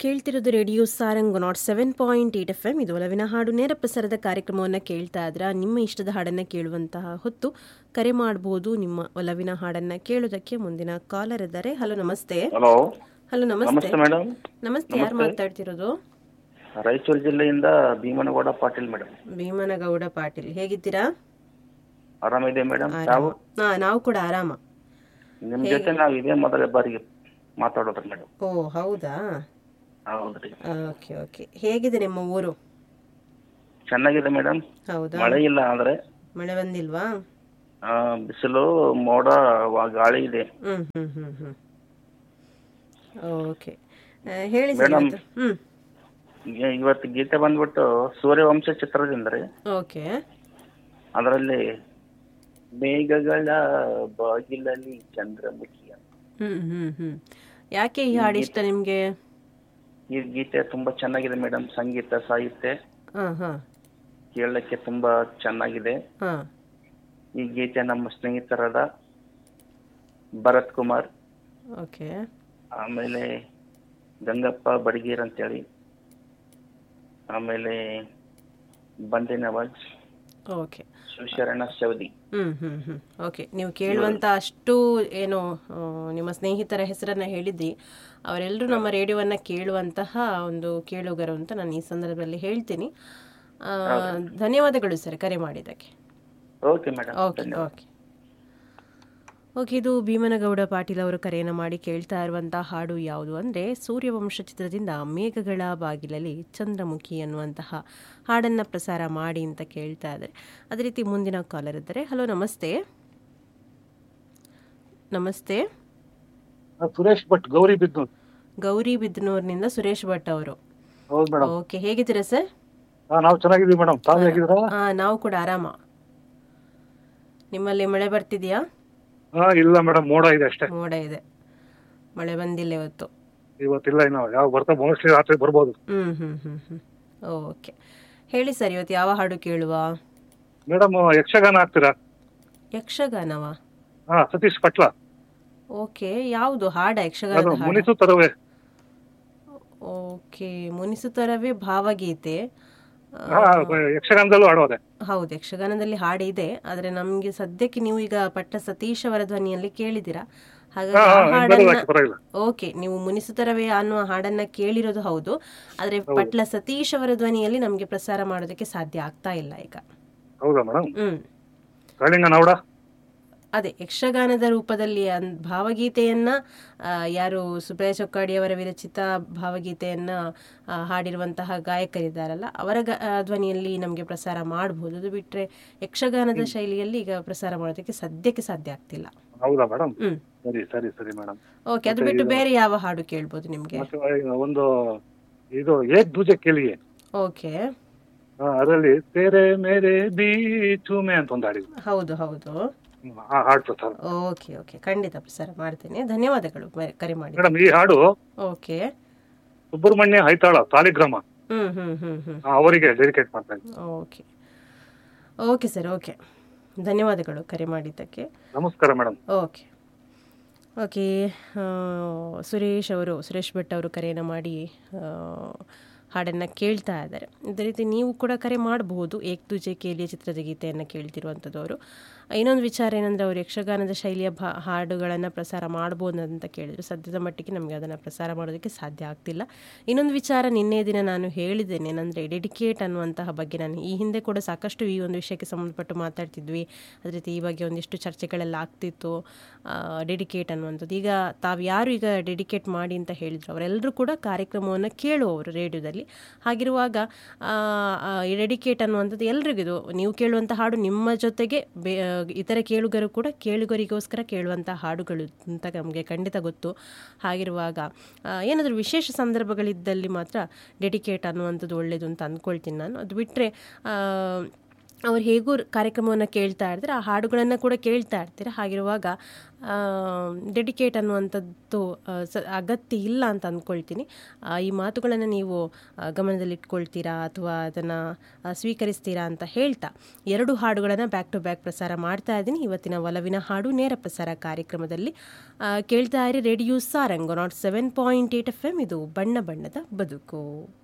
ಕೇಳ್ತಿರೋದು radio Sarang nought seven point eight F M ಇದು ಒಲವಿನ ಹಾಡು ನೇರ ಪ್ರಸಾರದ ಕಾರ್ಯಕ್ರಮವನ್ನು ಕೇಳ್ತಾ ಇದ್ರ ನಿಮ್ಮ ಇಷ್ಟದ ಹಾಡನ್ನು ಕೇಳುವಂತಹ ಹೊತ್ತು ಕರೆ ಮಾಡಬಹುದು ನಿಮ್ಮ ಒಲವಿನ ಹಾಡನ್ನು ಕೇಳೋದಕ್ಕೆ ಮುಂದಿನ ಕಾಲರ್ ಇದ್ದಾರೆ ಹಲೋ ನಮಸ್ತೆ ಹಲೋ ಹಲೋ ನಮಸ್ತೆ ನಮಸ್ತೆ ಮೇಡಮ್ ನಮಸ್ತೆ ಯಾರು ಮಾತಾಡ್ತಿರೋದು ರಾಯಚೂರು ಜಿಲ್ಲೆಯಿಂದ ಭೀಮನಗೌಡ ಪಾಟೀಲ್ ಮೇಡಮ್ ಭೀಮನಗೌಡ ಪಾಟೀಲ್ ಹೇಗಿದ್ದೀರಾ ಆರಾಮಿದೆ ಮೇಡಮ್ ಆರಾಮ ತಾವು ಹಾ ನಾವು ಕೂಡ ಆರಾಮ ನಿಮ್ ಜೊತೆ ನಾವು ಇದೇ ಮೊದಲ ಬಾರಿಗೆ ಮಾತಾಡೋದ್ರಿ ಮೇಡಮ್ ಓ ಹೌದಾ ಹೌದ್ರಿ ಓಕೆ ಓಕೆ ಹೇಗಿದೆ ನಿಮ್ಮ ಊರು ಚೆನ್ನಾಗಿದೆ ಮೇಡಮ್ ಹೌದಾ ಮಳೆ ಇಲ್ಲ ಆದ್ರೆ ಮಳೆ ಬಂದಿಲ್ವಾ ಆ, ಬಿಸಿಲು ಮೋಡ ವ- ಗಾಳಿ ಇದೆ ಹ್ಮ್ ಹ್ಮ್ ಹ್ಮ್ ಹ್ಮ್ ಓಕೆ ಆ, ಹೇಳಿ ಸರ್ ಮೇಡಮ್. ಇವತ್ತು ಹ್ಮ್ ಈಗ ಇವತ್ತು ಗೀತೆ ಬಂದ್ಬಿಟ್ಟು ಸೂರ್ಯವಂಶ ಚಿತ್ರದಿಂದ ರೀ ಓಕೆ ಅದರಲ್ಲಿ ಮೇಘಗಳ ಬಾಗಿಲಲ್ಲಿ ಚಂದ್ರಮುಖಿ ಅಂತ. ಹ್ಮ್ ಹ್ಮ್ ಹ್ಮ್ ಯಾಕೆ ಈ ಹಾಡು ಇಷ್ಟ ನಿಮ್ಗೆ ಈ ಗೀತೆ ತುಂಬಾ ಚೆನ್ನಾಗಿದೆ ಮೇಡಮ್ ಸಂಗೀತ ಸಾಹಿತ್ಯ ಹಾ ಹಾ ಕೇಳಲಿಕ್ಕೆ ತುಂಬಾ ಚೆನ್ನಾಗಿದೆ ಹಾ ಈ ಗೀತೆ ನಮ್ಮ ಸ್ನೇಹಿತರಾದ ಭರತ್ ಕುಮಾರ್ ಓಕೆ ಆಮೇಲೆ ಗಂಗಪ್ಪ ಬಡಗೀರ್ ಅಂತೇಳಿ ಆಮೇಲೆ Bande Nawaz okay Shivasharana Savadi hmm hmm hmm okay ನೀವು ಕೇಳುವಂತ ಅಷ್ಟು ಏನು ಆ, ನಿಮ್ಮ ಸ್ನೇಹಿತರ ಹೆಸರನ್ನ ಹೇಳಿದ್ರಿ ಅವರೆಲ್ಲರೂ ನಮ್ಮ ರೇಡಿಯೋವನ್ನ ಕೇಳುವಂತಹ ಒಂದು ಕೇಳುಗರು ಅಂತ ನಾನು ಈ ಸಂದರ್ಭದಲ್ಲಿ ಹೇಳ್ತೀನಿ ಆ, ಧನ್ಯವಾದಗಳು ಸರ್ ಕರೆ ಮಾಡಿದ್ದಕ್ಕೆ okay madam okay okay okay ಇದು ಭೀಮನಗೌಡ ಪಾಟೀಲ್ ಅವರು ಕರೆಯನ್ನು ಮಾಡಿ ಕೇಳ್ತಾ ಇರುವಂತಹ ಹಾಡು ಯಾವುದು ಅಂದರೆ ಸೂರ್ಯವಂಶ ಚಿತ್ರದಿಂದ ಮೇಘಗಳ ಬಾಗಿಲಲ್ಲಿ ಚಂದ್ರಮುಖಿ ಅನ್ನುವಂತಹ ಹಾಡನ್ನು ಪ್ರಸಾರ ಮಾಡಿ ಅಂತ ಕೇಳ್ತಾ ಇದ್ದಾರೆ ಅದೇ ರೀತಿ ಮುಂದಿನ ಕಾಲರ್ ಇದ್ದಾರೆ ಹಲೋ ನಮಸ್ತೆ ನಮಸ್ತೆ ಸುರೇಶ್ ಭಟ್ ಗೌರಿ ಬಿದ್ದು ಗೌರಿ ಬಿದ್ನೂರಿನಿಂದ ಸುರೇಶ್ ಭಟ್ ಅವರು ಹೌದು ಮೇಡಮ್ ಓಕೆ ಹೇಗಿದ್ದೀರಾ ಸರ್ ನಾವು ಚೆನ್ನಾಗಿದ್ದೀವಿ ಮೇಡಮ್ ತಾವು ಹೇಗಿದ್ದೀರಾ ಹಾಂ ನಾವು ಕೂಡ ಆರಾಮ ನಿಮ್ಮಲ್ಲಿ ಮಳೆ ಬರ್ತಿದೆಯಾ ಹಾ ಇಲ್ಲ ಮೇಡಮ್ ಮೋಡ ಇದೆ ಅಷ್ಟೇ ಮೋಡ ಇದೆ ಮಳೆ ಬಂದಿಲ್ಲ ಇವತ್ತು ಇವತ್ತಿಲ್ಲ ಇನ್ನು ಯಾವ ಬರ್ತಾ ಮೋಸ್ಟ್ಲಿ ರಾತ್ರಿ ಬರ್ಬೋದು ಹ್ಮ್ ಹ್ಮ್ ಹ್ಮ್ ಹ್ಮ್ ಓಕೆ ಹೇಳಿ ಸರ್ ಇವತ್ತು ಯಾವ ಹಾಡು ಕೇಳುವ ಮೇಡಮ್ ಯಕ್ಷಗಾನ ಹಾಕ್ತೀರಾ ಯಕ್ಷಗಾನವ ಹಾ ಸತೀಶ್ ಪಟ್ಲ ಓಕೆ ಯಾವುದು ಹಾಡ ಅದು ಯಕ್ಷಗಾನದ ಹಾಡು ಮುನಿಸು ತರವೇ ಓಕೆ ಮುನಿಸುತ್ತರವೇ ಭಾವಗೀತೆ ಆ, ಹಾ ಯಕ್ಷಗಾನದಲ್ಲೂ ಆಡೋದೆ ಹೌದು ಯಕ್ಷಗಾನದಲ್ಲಿ ಹಾಡು ಇದೆ ಆದ್ರೆ ನಮ್ಗೆ ಸದ್ಯಕ್ಕೆ ನೀವು ಈಗ ಪಟ್ಟ ಸತೀಶ್ ಅವರ ಧ್ವನಿಯಲ್ಲಿ ಕೇಳಿದಿರಾ ಹಾಗಾಗಿ ಹಾ ಆ ಹಾ ಹಾಡನ್ನ ಬರೋದಾಕೆ ಪರವಾಗಿಲ್ಲ ಓಕೆ ನೀವು ಮುನಿಸುತ್ತರವೇ ಅನ್ನುವ ಹಾಡನ್ನ ಕೇಳಿರೋದು ಹೌದು ಆದ್ರೆ ಪಟ್ಲ ಸತೀಶ್ ಅವರ ಧ್ವನಿಯಲ್ಲಿ ನಮ್ಗೆ ಪ್ರಸಾರ ಮಾಡೋದಕ್ಕೆ ಸಾಧ್ಯ ಆಗ್ತಾ ಇಲ್ಲ ಈಗ ಹೌದಾ ಮೇಡಮ್ ಹ್ಮ್ ಕಾಳಿಂಗ ನಾವಡ ಅದೇ ಯಕ್ಷಗಾನದ ರೂಪದಲ್ಲಿ ಅನ್ ಭಾವಗೀತೆಯನ್ನ ಆ, ಯಾರು ಸುಬ್ರಾಯ ಚೊಕ್ಕಾಡಿಯವರ ವಿರಚಿತ ಭಾವಗೀತೆಯನ್ನ ಆ, ಹಾಡಿರುವಂತಹ ಗಾಯಕರಿದ್ದಾರಲ್ಲ ಅವರ ಗ- ಆ, ಧ್ವನಿಯಲ್ಲಿ ನಮಗೆ ಪ್ರಸಾರ ಮಾಡಬಹುದು ಅದು ಬಿಟ್ರೆ ಯಕ್ಷಗಾನದ ಶೈಲಿಯಲ್ಲಿ ಈಗ ಪ್ರಸಾರ ಮಾಡೋದಕ್ಕೆ ಸದ್ಯಕ್ಕೆ ಸಾಧ್ಯ ಆಗ್ತಿಲ್ಲ ಹೌದಾ ಮೇಡಮ್ ಹ್ಮ್ ಸರಿ ಸರಿ ಸರಿ ಮೇಡಮ್ ಓಕೆ ಅದು ಬಿಟ್ಟು ಬೇರೆ ಯಾವ ಹಾಡು ಕೇಳ್ಬೋದು ನಿಮ್ಗೆ ಮತ್ತೆ ಒಂದು ಇದು ಏಕ್ ದೂಜೆ ಕೇಳಿಗೆ ಓಕೆ ಅದರಲ್ಲಿ ತೇರೆ ಮೇರೆ ಬೀಚುಮೆ ಅಂತ ಒಂದು ಹಾಡಿದ್ರು ಹೌದು ಹೌದು ಹ್ಮ್, ಆ ಹಾಡು ಪ್ರಸಾರ ಓಕೆ ಓಕೆ ಖಂಡಿತ ಪ್ರಸಾರ ಮಾಡ್ತೀನಿ ಧನ್ಯವಾದಗಳು ಮ- ಕರೆ ಮಾಡಿ ಮೇಡಮ್ ಈ ಹಾಡು okay Subrahmanya Haitala Saligrama hmm hmm hmm hmm ಆ, ಅವರಿಗೆ ಡೆಡಿಕೇಟ್ ಮಾಡ್ತಾ ಇದ್ದೀನಿ ಓಕೆ ಓಕೆ ಸರ್ ಓಕೆ ಧನ್ಯವಾದಗಳು ಕರೆ ಮಾಡಿದ್ದಕ್ಕೆ ನಮಸ್ಕಾರ ಮೇಡಮ್ ಓಕೆ ಓಕೆ ಆ, ಸುರೇಶ್ ಅವರು ಸುರೇಶ್ ಭಟ್ ಅವರು ಕರೆಯನ್ನು ಮಾಡಿ ಹಾಡನ್ನು ಕೇಳ್ತಾ ಇದ್ದಾರೆ ಅದೇ ರೀತಿ ನೀವು ಕೂಡ ಕರೆ ಮಾಡಬಹುದು ಏಕ್ ದುಜೆ ಕೇಲಿಯ ಚಿತ್ರದ ಗೀತೆಯನ್ನು ಕೇಳ್ತಿರುವಂಥದ್ದವರು ಇನ್ನೊಂದು ವಿಚಾರ ಏನಂದರೆ ಅವರು ಯಕ್ಷಗಾನದ ಶೈಲಿಯ ಭಾ ಹಾಡುಗಳನ್ನು ಪ್ರಸಾರ ಮಾಡ್ಬೋದು ಅಂತ ಕೇಳಿದರು ಸದ್ಯದ ಮಟ್ಟಿಗೆ ನಮಗೆ ಅದನ್ನು ಪ್ರಸಾರ ಮಾಡೋದಕ್ಕೆ ಸಾಧ್ಯ ಆಗ್ತಿಲ್ಲ ಇನ್ನೊಂದು ವಿಚಾರ ನಿನ್ನೆ ದಿನ ನಾನು ಹೇಳಿದ್ದೇನೆ ಏನಂದರೆ ಡೆಡಿಕೇಟ್ ಅನ್ನುವಂತಹ ಬಗ್ಗೆ ನಾನು ಈ ಹಿಂದೆ ಕೂಡ ಸಾಕಷ್ಟು ಈ ಒಂದು ವಿಷಯಕ್ಕೆ ಸಂಬಂಧಪಟ್ಟು ಮಾತಾಡ್ತಿದ್ವಿ ಅದೇ ರೀತಿ ಈ ಬಗ್ಗೆ ಒಂದಿಷ್ಟು ಚರ್ಚೆಗಳೆಲ್ಲ ಆಗ್ತಿತ್ತು ಡೆಡಿಕೇಟ್ ಅನ್ನುವಂಥದ್ದು ಈಗ ತಾವು ಯಾರು ಈಗ ಡೆಡಿಕೇಟ್ ಮಾಡಿ ಅಂತ ಹೇಳಿದ್ರು ಅವರೆಲ್ಲರೂ ಕೂಡ ಕಾರ್ಯಕ್ರಮವನ್ನು ಕೇಳುವವರು ರೇಡಿಯೋದಲ್ಲಿ ಹಾಗಿರುವಾಗ ಡೆಡಿಕೇಟ್ ಅನ್ನುವಂಥದ್ದು ಎಲ್ರಿಗೂ ಇದು ನೀವು ಕೇಳುವಂಥ ಹಾಡು ನಿಮ್ಮ ಜೊತೆಗೆ ಬೇ ಇತರ ಕೇಳುಗರು ಕೂಡ ಕೇಳುಗರಿಗೋಸ್ಕರ ಕೇಳುವಂಥ ಹಾಡುಗಳು ಅಂತ ನಮಗೆ ಖಂಡಿತ ಗೊತ್ತು ಹಾಗಿರುವಾಗ ಆ, ಏನಾದರೂ ವಿಶೇಷ ಸಂದರ್ಭಗಳಿದ್ದಲ್ಲಿ ಮಾತ್ರ ಡೆಡಿಕೇಟ್ ಅನ್ನುವಂಥದ್ದು ಒಳ್ಳೆಯದು ಅಂತ ಅಂದ್ಕೊಳ್ತೀನಿ ನಾನು ಅದು ಬಿಟ್ಟರೆ ಅವ್ರು ಹೇಗೂ ಕಾರ್ಯಕ್ರಮವನ್ನು ಕೇಳ್ತಾ ಇರ್ತಾರೆ ಆ ಹಾಡುಗಳನ್ನು ಕೂಡ ಕೇಳ್ತಾ ಇರ್ತೀರ ಹಾಗಿರುವಾಗ ಡೆಡಿಕೇಟ್ ಅನ್ನುವಂಥದ್ದು ಆ, ಸ ಅಗತ್ಯ ಇಲ್ಲ ಅಂತ ಅಂದ್ಕೊಳ್ತೀನಿ ಆ, ಈ ಮಾತುಗಳನ್ನು ನೀವು ಆ, ಗಮನದಲ್ಲಿಟ್ಕೊಳ್ತೀರಾ ಅಥವಾ ಅದನ್ನು ಸ್ವೀಕರಿಸ್ತೀರಾ ಅಂತ ಹೇಳ್ತಾ ಎರಡು ಹಾಡುಗಳನ್ನು ಬ್ಯಾಕ್ ಟು ಬ್ಯಾಕ್ ಪ್ರಸಾರ ಮಾಡ್ತಾ ಇದ್ದೀನಿ ಇವತ್ತಿನ ಒಲವಿನ ಹಾಡು ನೇರ ಪ್ರಸಾರ ಕಾರ್ಯಕ್ರಮದಲ್ಲಿ ಆ, ಕೇಳ್ತಾ ಇರಿ radio Sarang nought seven point eight F M ಇದು ಬಣ್ಣ ಬಣ್ಣದ ಬದುಕು